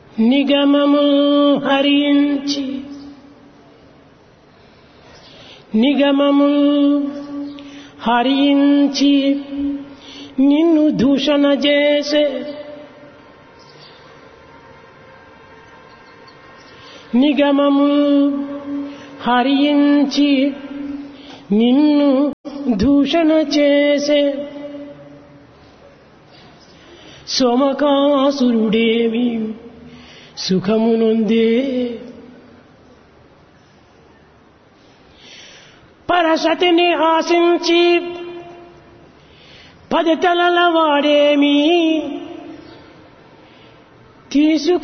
నిగమము హరించి నిగమము హరించి నిన్ను దూషణ చేసే నిగమము హరించి నిన్ను దూషణ చేసే సోమకాసురుడేమి సుఖమునుందే పరసతిని ఆశించి పది తలల వాడేమి తీసుకు